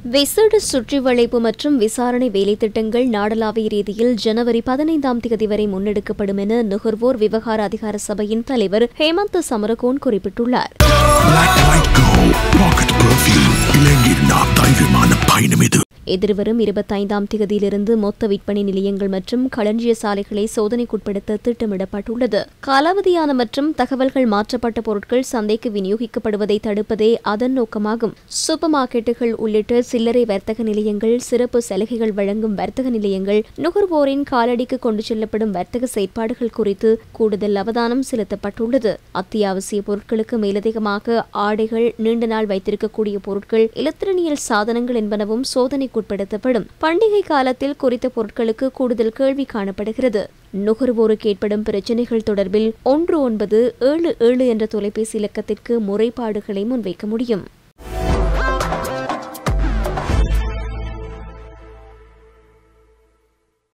விசேட சுற்றி வளைப்பு மற்றும் விசாரணை வேலைத்திட்டங்கள் நாடளாவிய ரீதியில் ஜனவரி பதினைந்தாம் தேதி வரை முன்னெடுக்கப்படும் என நுகர்வோர் விவகார அதிகார சபையின் தலைவர் ஹேமந்த் சமரகோன் குறிப்பிட்டுள்ளார் Black White Go Pocket Perfume இளைஞர் நாம் தைரியமான பயணம் இது எதிர்வரும் இருபத்தைந்தாம் தேதியிலிருந்து மொத்த விற்பனை நிலையங்கள் மற்றும் களஞ்சிய சாலைகளை சோதனைக்குட்படுத்த திட்டமிடப்பட்டுள்ளது காலாவதியான மற்றும் தகவல்கள் மாற்றப்பட்ட பொருட்கள் சந்தைக்கு விநியோகிக்கப்படுவதை தடுப்பதே அதன் நோக்கமாகும் சூப்பர் மார்க்கெட்டுகள் உள்ளிட்ட சில்லறை வர்த்தக நிலையங்கள் சிறப்பு சலுகைகள் வழங்கும் வர்த்தக நிலையங்கள் நுகர்வோரின் காலடிக்கு கொண்டு செல்லப்படும் வர்த்தக செயற்பாடுகள் குறித்து கூடுதல் அவதானம் செலுத்தப்பட்டுள்ளது அத்தியாவசிய பொருட்களுக்கு மேலதிகமாக ஆடைகள் நீண்ட நாள் வைத்திருக்கக்கூடிய பொருட்கள் இலத்திரனியல் சாதனங்கள் என்பனவும் சோதனைக்குட்படுத்தப்படும் பண்டிகை காலத்தில் குறித்த பொருட்களுக்கு கூடுதல் கேள்வி காணப்படுகிறது நுகர்வோருக்கு ஏற்படும் பிரச்சினைகள் தொடர்பில் ஒன்று ஒன்பது ஏழு ஏழு என்ற தொலைபேசி இலக்கத்திற்கு முறைப்பாடுகளை முன்வைக்க முடியும்